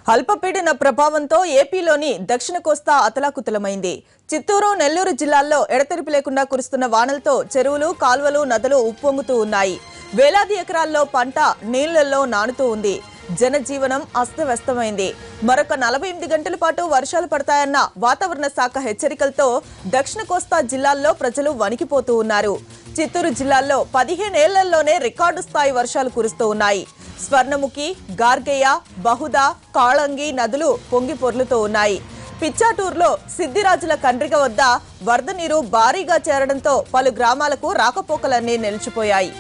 అల్పపీడన ప్రభావంతో ఏపీలోని దక్షిణ కోస్తా అతలాకుతలమైంది చిత్తూరు నెల్లూరు జిల్లాల్లో ఎడతెరిపి లేకుండా కురుస్తున్న వానలతో చెరువులు కాల్వలు నదులు ఉప్పొంగుతూ ఉన్నాయి వేలాది ఎకరాల్లో పంట నీళ్లలో నానుతూ ఉంది జనజీవనం అస్తవ్యస్తమైంది మరొక నలభై ఎనిమిది గంటల పాటు వర్షాలు పడతాయన్న వాతావరణ శాఖ హెచ్చరికలతో దక్షిణ కోస్తా జిల్లాల్లో ప్రజలు వణికిపోతూ ఉన్నారు చిత్తూరు జిల్లాల్లో పదిహేనేళ్లలోనే రికార్డు స్థాయి వర్షాలు కురుస్తూ ఉన్నాయి స్వర్ణముఖి గార్గేయ బహుదా కాళంగి నదులు పొంగి పొర్లుతూ ఉన్నాయి పిచ్చాటూరులో సిద్దిరాజుల కండ్రిగ వద్ద వరద నీరు భారీగా చేరడంతో పలు గ్రామాలకు రాకపోకలన్నీ నిలిచిపోయాయి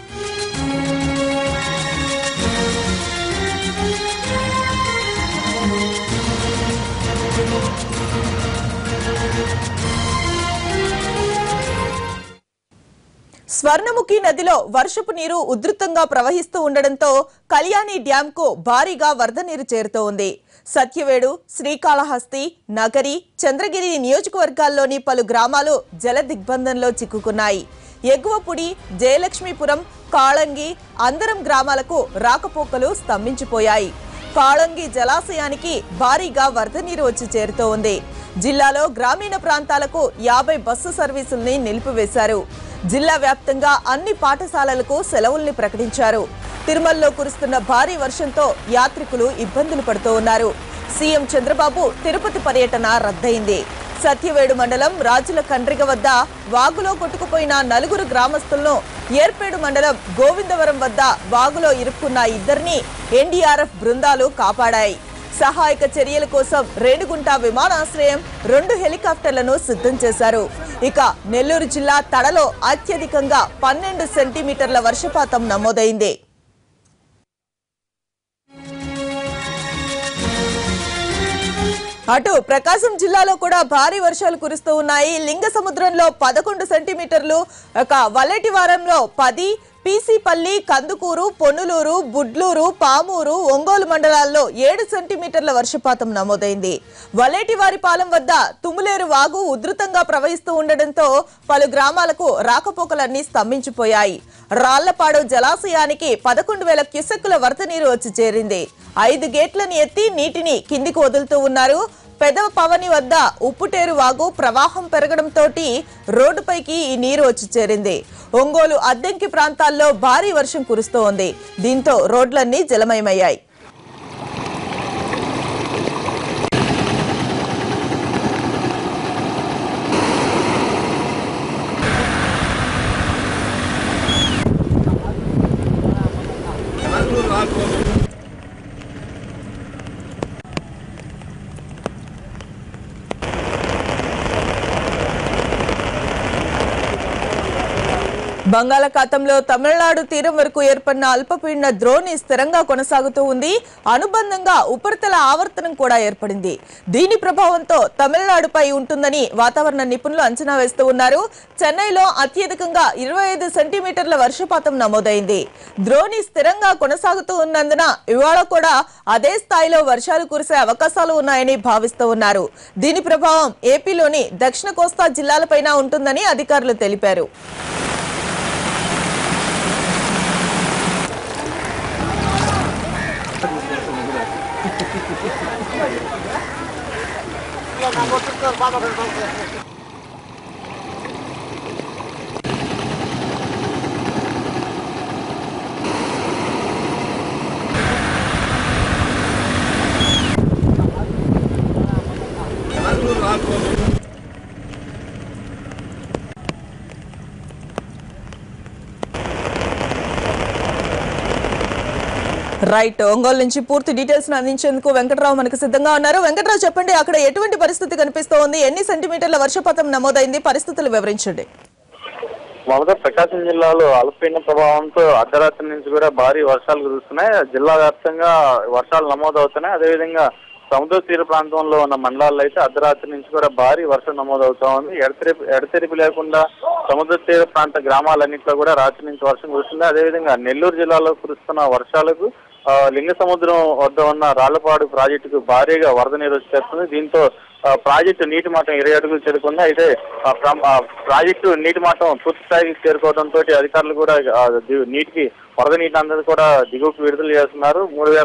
స్వర్ణముఖి నదిలో వర్షపు నీరు ఉధృతంగా ప్రవహిస్తూ ఉండడంతో కళ్యాణి డ్యాంకు భారీగా వరద నీరు చేరుతూ ఉంది సత్యవేడు శ్రీకాళహస్తి నగరి చంద్రగిరి నియోజకవర్గాల్లోని పలు గ్రామాలు జల దిగ్బంధంలో చిక్కుకున్నాయి ఎగువపుడి జయలక్ష్మీపురం కాళంగి అందరం గ్రామాలకు రాకపోకలు స్తంభించిపోయాయి కాళంగి జలాశయానికి భారీగా వరద నీరు వచ్చి చేరుతూ ఉంది జిల్లాలో గ్రామీణ ప్రాంతాలకు యాభై బస్సు సర్వీసుల్ని నిలిపివేశారు జిల్లా వ్యాప్తంగా అన్ని పాఠశాలలకు సెలవుల్ని ప్రకటించారు తిరుమలలో కురుస్తున్న భారీ వర్షంతో యాత్రికులు ఇబ్బందులు పడుతూ ఉన్నారు సీఎం చంద్రబాబు తిరుపతి పర్యటన రద్దయింది సత్యవేడు మండలం రాజుల కండ్రిగ వద్ద వాగులో కొట్టుకుపోయిన నలుగురు గ్రామస్తులను ఏర్పేడు మండలం గోవిందవరం వద్ద వాగులో ఇరుక్కున్న ఇద్దరిని ఎన్డీఆర్ఎఫ్ బృందాలు కాపాడాయి సహాయక చర్యల కోసం రేణిగుంట విమానాశ్రయం రెండు హెలికాప్టర్లను సిద్ధం చేశారు ఇక నెల్లూరు జిల్లా తడలో అత్యధికంగా పన్నెండు సెంటీమీటర్ల వర్షపాతం నమోదైంది అటు ప్రకాశం జిల్లాలో కూడా భారీ వర్షాలు కురుస్తూ ఉన్నాయి లింగ సముద్రంలో పదకొండు సెంటీమీటర్లు ఒక వల్లటివారంలో పది పీసీపల్లి కందుకూరు పొన్నులూరు బుడ్లూరు పామూరు ఒంగోలు మండలాల్లో ఏడు సెంటీమీటర్ల వర్షపాతం నమోదైంది వల్లేటివారిపాలెం వద్ద తుములేరు వాగు ఉధృతంగా ప్రవహిస్తూ ఉండడంతో పలు గ్రామాలకు రాకపోకలన్నీ స్తంభించిపోయాయి రాళ్లపాడు జలాశయానికి పదకొండు వేల క్యూసెక్కుల వరద నీరు వచ్చి చేరింది ఐదు గేట్లను ఎత్తి నీటిని కిందికి వదులుతూ ఉన్నారు పెదవ పవని వద్ద ఉప్పుటేరు వాగు ప్రవాహం పెరగడంతో రోడ్డుపైకి ఈ నీరు వచ్చి చేరింది ఒంగోలు అద్దెంకి ప్రాంతాల్లో భారీ వర్షం కురుస్తోంది దీంతో రోడ్లన్నీ జలమయమయ్యాయి బంగాళాఖాతంలో తమిళనాడు తీరం వరకు ఏర్పడిన అల్పపీడన ద్రోణి స్థిరంగా కొనసాగుతూ ఉంది అనుబంధంగా ఉపరితల ఆవర్తనం కూడా ఏర్పడింది దీని ప్రభావంతో తమిళనాడుపై ఉంటుందని వాతావరణ నిపుణులు అంచనా వేస్తూ ఉన్నారు చెన్నైలో అత్యధికంగా ఇరవై ఐదు సెంటీమీటర్ల వర్షపాతం నమోదైంది ద్రోణి స్థిరంగా కొనసాగుతూ ఉన్నందున ఇవాళ కూడా అదే స్థాయిలో వర్షాలు కురిసే అవకాశాలు ఉన్నాయని భావిస్తూ ఉన్నారు దీని ప్రభావం ఏపీలోని దక్షిణ కోస్తా జిల్లాలపైన ఉంటుందని అధికారులు తెలిపారు రైట్ ఒంగోలు నుంచి పూర్తి డీటెయిల్స్ అందించేందుకు వెంకటరావు మనకు సిద్ధంగా ఉన్నారు వెంకటరావు చెప్పండి అక్కడ ఎటువంటి పరిస్థితి కనిపిస్తోంది ఎన్ని సెంటీమీటర్ల వర్షపాతం నమోదైంది పరిస్థితులు వివరించండి మొదట ప్రకాశం జిల్లాలో అల్పపీడన ప్రభావంతో అర్ధరాత్రి నుంచి కూడా భారీ వర్షాలు కురుస్తున్నాయి జిల్లా వ్యాప్తంగా వర్షాలు నమోదవుతున్నాయి అదేవిధంగా సముద్ర తీర ప్రాంతంలో ఉన్న మండలాల్లో అయితే అర్ధరాత్రి నుంచి కూడా భారీ వర్షం నమోదవుతా ఉంది ఎడతెరిపి ఎడతెరిపి లేకుండా సముద్ర తీర ప్రాంత గ్రామాలన్నింటిలో కూడా రాత్రి నుంచి వర్షం కురుస్తుంది అదేవిధంగా నెల్లూరు జిల్లాలో కురుస్తున్న వర్షాలకు ఆ, లింగ సముద్రం వద్ద ఉన్న రాళ్లపాడు ప్రాజెక్టుకు భారీగా వరద నీరు వచ్చేస్తుంది దీంతో ఆ, ప్రాజెక్టు నీటి మట్టం ఇరవై అడుగులు చేరుకుంది అయితే ఆ, ప్ర- ఆ, ప్రాజెక్టు నీటి మట్టం పూర్తి స్థాయికి చేరుకోవడంతో అధికారులు కూడా ఆ, ది- నీటికి వరద నీటి అందరూ కూడా దిగువకు విడుదల చేస్తున్నారు మూడు వేల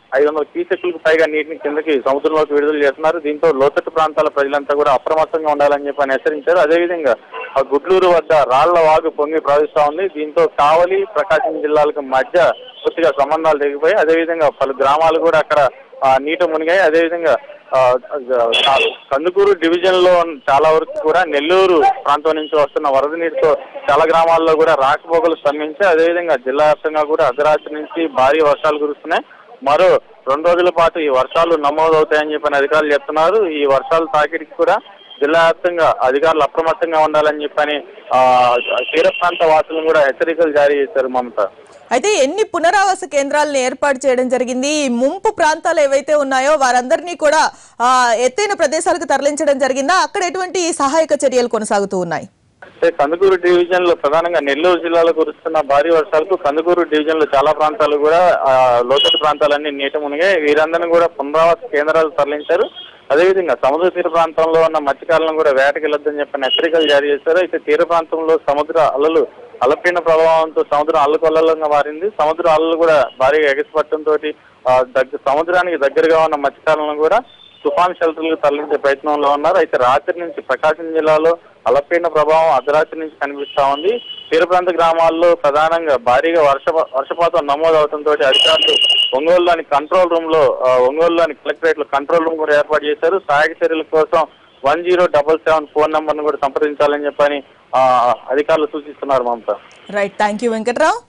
ఐదు వందల క్యూసెక్లకు పైగా నీటిని కిందకి సముద్రంలోకి విడుదల చేస్తున్నారు దీంతో లోతట్టు ప్రాంతాల ప్రజలంతా కూడా అప్రమత్తంగా ఉండాలని చెప్పి అని హెచ్చరించారు అదేవిధంగా ఆ గుడ్లూరు వద్ద రాళ్ల వాగు పొంగి ప్రవహిస్తా ఉంది దీంతో కావలి ప్రకాశం జిల్లాలకు మధ్య పూర్తిగా సంబంధాలు తెగిపోయి అదేవిధంగా పలు గ్రామాలు కూడా అక్కడ ఆ, నీట మునిగాయి అదేవిధంగా ఆ, ఆ, కందుకూరు డివిజన్ లో చాలా వరకు కూడా నెల్లూరు ప్రాంతం నుంచి వస్తున్న వరద నీటితో చాలా గ్రామాల్లో కూడా రాకపోకలు స్తంభించి అదేవిధంగా జిల్లా వ్యాప్తంగా కూడా అర్ధరాత్రి నుంచి భారీ వర్షాలు కురుస్తున్నాయి మరో రెండు రోజుల పాటు ఈ వర్షాలు నమోదవుతాయని చెప్పని అధికారులు చెప్తున్నారు ఈ వర్షాల తాకిడికి కూడా జిల్లా వ్యాప్తంగా అధికారులు అప్రమత్తంగా ఉండాలని చెప్పని ఆ, తీర ప్రాంత వాసులను కూడా హెచ్చరికలు జారీ చేశారు మమత అయితే ఎన్ని పునరావాస కేంద్రాలను ఏర్పాటు చేయడం జరిగింది ఈ ముంపు ప్రాంతాలు ఏవైతే ఉన్నాయో వారందరినీ కూడా ఆ, ఎత్తైన ప్రదేశాలకు తరలించడం జరిగిందా అక్కడ ఎటువంటి సహాయక చర్యలు కొనసాగుతూ ఉన్నాయి అంటే కందుకూరు డివిజన్ లో ప్రధానంగా నెల్లూరు జిల్లాలో కురుస్తున్న భారీ వర్షాలకు కందుకూరు డివిజన్ లో చాలా ప్రాంతాలు కూడా ఆ, లోతట్టు ప్రాంతాలన్నీ నీట మునిగాయి వీరందరినీ కూడా పునరావాస కేంద్రాలు తరలించారు అదేవిధంగా సముద్ర తీర ప్రాంతంలో ఉన్న మత్స్యకారులను కూడా వేటకెళ్లొద్దని చెప్పిన హెచ్చరికలు జారీ చేశారు అయితే తీర ప్రాంతంలో సముద్ర అలలు అలపీన ప్రభావంతో సముద్రం అల్లకొల్లంగా మారింది సముద్ర అలలు కూడా భారీగా ఎగసిపట్టడంతో దగ్గర సముద్రానికి దగ్గరగా ఉన్న మత్స్యకారులను కూడా తుఫాన్ షెల్టర్లకు తరలించే ప్రయత్నంలో ఉన్నారు అయితే రాత్రి నుంచి ప్రకాశం జిల్లాలో అలపీన ప్రభావం అర్ధరాత్రి నుంచి కనిపిస్తా ఉంది తీర ప్రాంత గ్రామాల్లో ప్రధానంగా భారీగా వర్ష వర్షపాతం నమోదవడంతో అధికారులు ఒంగోలులోని కంట్రోల్ రూమ్ లో ఆ, ఒంగోలులోని కలెక్టరేట్ లో కంట్రోల్ రూమ్ కూడా ఏర్పాటు చేశారు సహాయక చర్యల కోసం one zero double seven phone number ను కూడా సంప్రదించాలని చెప్పని ఆ, అధికారులు సూచిస్తున్నారు Mamata right thank you Venkatrao